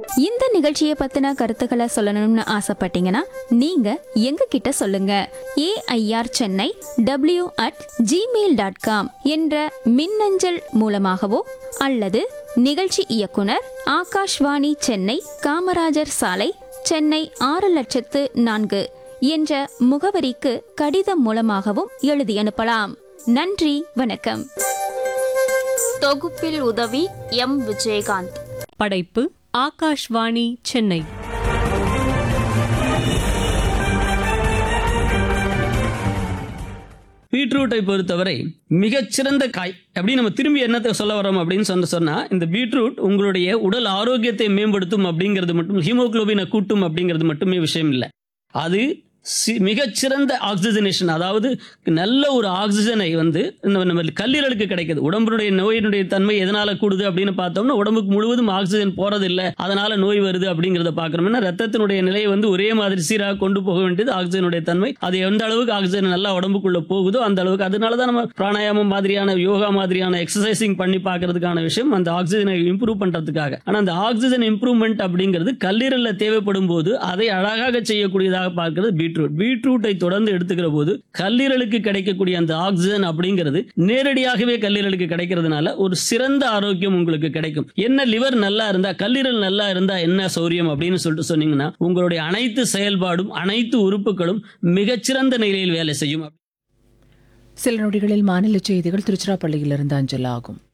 இந்த நிகழ்ச்சியை பத்தின கருத்துக்களை சொல்லணும்னு ஆசைப்பட்டீங்கன்னா நீங்க எங்க கிட்ட சொல்லுங்க AIR Chennai W at Gmail dot com என்ற மின்னஞ்சல் மூலமாகவோ அல்லது நிகழ்ச்சி இயக்குனர் ஆகாஷ்வாணி சென்னை காமராஜர் சாலை சென்னை ஆறு லட்சத்து நான்கு என்ற முகவரிக்கு கடிதம் மூலமாகவும் எழுதி அனுப்பலாம் நன்றி வணக்கம் தொகுப்பில் உதவி எம் விஜயகாந்த் படைப்பு ஆகாஷ்வாணி சென்னை பீட்ரூட்டை பொறுத்தவரை மிகச்சிறந்த காய் அப்படி நம்ம திரும்பி என்னத்தை சொல்ல வரோம் அப்படின்னு சொன்ன சொன்னா இந்த பீட்ரூட் உங்களுடைய உடல் ஆரோக்கியத்தை மேம்படுத்தும் அப்படிங்கிறது மட்டும் ஹீமோகுளோபினை கூட்டும் அப்படிங்கிறது மட்டுமே விஷயம் இல்லை அது சி- மிகச்சிறந்த ஆக்சிஜனேஷன் அதாவது நல்ல ஒரு ஆக்சிஜனை வந்து இந்த நம்ம கல்லீரலுக்கு கிடைக்குது உடம்புடைய நோயினுடைய தன்மை எதனால கூடுது அப்படின்னு பார்த்தோம்னா உடம்புக்கு முழுவதும் ஆக்சிஜன் போறதில்லை அதனால நோய் வருது அப்படிங்கிறத பார்க்கணும்னா ரத்தத்தினுடைய நிலையை வந்து ஒரே மாதிரி சீராக கொண்டு போக வேண்டியது ஆக்சிஜனுடைய தன்மை அது எந்த அளவுக்கு ஆக்சிஜன் நல்லா உடம்புக்குள்ள போகுதோ அந்த அளவுக்கு அதனால தான் நம்ம பிராணாயாமம் மாதிரியான யோகா மாதிரியான எக்ஸசைசிங் பண்ணி பார்க்கறதுக்கான விஷயம் அந்த ஆக்சிஜனை இம்ப்ரூவ் பண்றதுக்காக ஆனா அந்த ஆக்சிஜன் இம்ப்ரூவ்மெண்ட் அப்படிங்கிறது கல்லீரல்ல தேவைப்படும் போது அதை அழகாக செய்யக்கூடியதாக பார்க்கிறது பீட்ரூட் பீட்ரூட்டை தொடர்ந்து எடுத்துக்கிற போது கல்லீரலுக்கு கிடைக்கக்கூடிய அந்த ஆக்சிஜன் அப்படிங்கிறது நேரடியாகவே கல்லீரலுக்கு கிடைக்கிறதுனால ஒரு சிறந்த ஆரோக்கியம் உங்களுக்கு கிடைக்கும் என்ன லிவர் நல்லா இருந்தா கல்லீரல் நல்லா இருந்தா என்ன சௌரியம் அப்படின்னு சொல்லிட்டு சொன்னீங்கன்னா உங்களுடைய அனைத்து செயல்பாடும் அனைத்து உறுப்புகளும் மிகச்சிறந்த நிலையில் வேலை செய்யும் சில நொடிகளில் மாநில செய்திகள் திருச்சிராப்பள்ளியிலிருந்து அஞ்சலாகும்